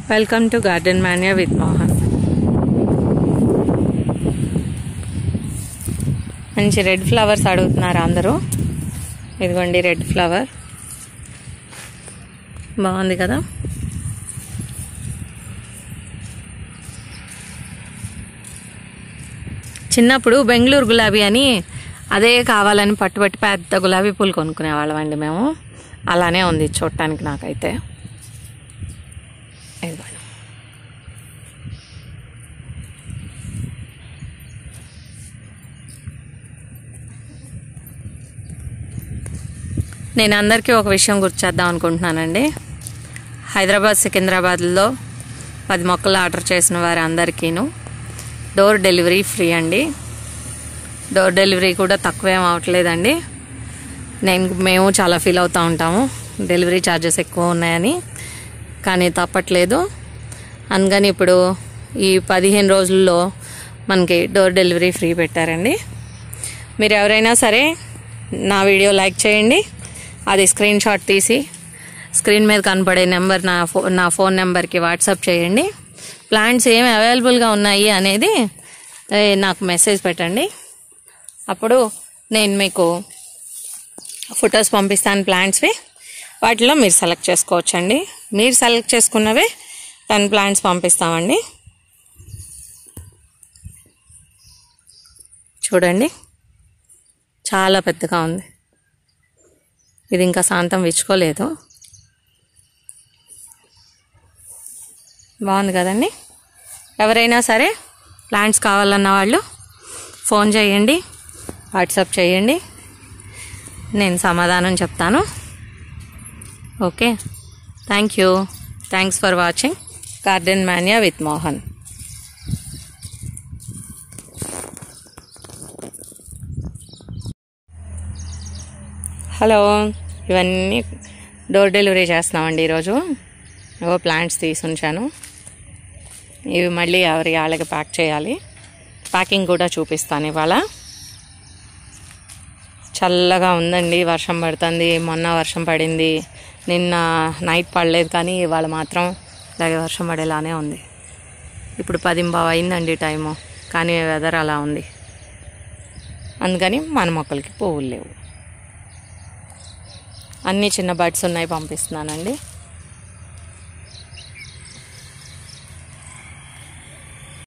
welcome to garden Manya with Mohan మంచి red flowers అడుగుతున్నారు అందరూ ఇదిగోండి రెడ్ ఫ్లవర్ బాగుంది కదా చిన్నప్పుడు బెంగళూరు గులాబీ అని అదే కావాలని పట్టుబట్టి పెద్ద గులాబీ పూలు కొనుక్కునేవాళ్ళం అండి మేము అలానే ఉంది చూడటానికి నాకైతే ఇదిగోండి నేను అందరికీ ఒక విషయం గుర్తు చేద్దాం అనుకుంటున్నానండి హైదరాబాద్ సికింద్రాబాద్లో పది మొక్కలు ఆర్డర్ చేసిన వారి అందరికీను డోర్ డెలివరీ ఫ్రీ అండి డోర్ డెలివరీ కూడా తక్కువేం అవ్వట్లేదండి నేను మేము చాలా ఫీల్ అవుతూ ఉంటాము డెలివరీ ఛార్జెస్ ఎక్కువ ఉన్నాయని కానీ తప్పట్లేదు అందుకని ఇప్పుడు ఈ పదిహేను రోజుల్లో మనకి డోర్ డెలివరీ ఫ్రీ పెట్టారండి మీరు ఎవరైనా సరే నా వీడియో లైక్ చేయండి అది స్క్రీన్ షాట్ తీసి స్క్రీన్ మీద కనపడే నెంబర్ నా ఫో నా ఫోన్ నెంబర్కి వాట్సాప్ చేయండి ప్లాంట్స్ ఏమి అవైలబుల్గా ఉన్నాయి అనేది ఏ, నాకు మెసేజ్ పెట్టండి అప్పుడు నేను మీకు ఫొటోస్ పంపిస్తాను ప్లాంట్స్వి వాటిలో మీరు సెలెక్ట్ చేసుకోవచ్చండి మీరు సెలెక్ట్ చేసుకున్నవే టెన్ ప్లాంట్స్ పంపిస్తామండి చూడండి చాలా పెద్దగా ఉంది ఇది ఇంకా శాంతం విచ్చుకోలేదు బాగుంది కదండి ఎవరైనా సరే ప్లాంట్స్ కావాలన్న వాళ్ళు ఫోన్ చేయండి వాట్సాప్ చేయండి నేను సమాధానం చెప్తాను okay thank you thanks for watching garden Manya with Mohan hello ఇవన్నీ డోర్ డెలివరీ చేస్తున్నామండి ఈరోజు ఏవో ప్లాంట్స్ తీసి ఉంచాను ఇవి మళ్ళీ ఎవరి వాళ్ళకి ప్యాక్ చేయాలి ప్యాకింగ్ కూడా చూపిస్తాను ఇవాళ చల్లగా ఉందండి వర్షం పడుతుంది మొన్న వర్షం పడింది నిన్న నైట్ పడలేదు కానీ ఇవాళ మాత్రం ఇలాగే వర్షం పడేలానే ఉంది ఇప్పుడు పదింబావు అయిందండి టైము కానీ వెదర్ అలా ఉంది అందుకని మన మొక్కలకి పువ్వులు లేవు అన్నీ చిన్న బర్డ్స్ ఉన్నాయి పంపిస్తున్నానండి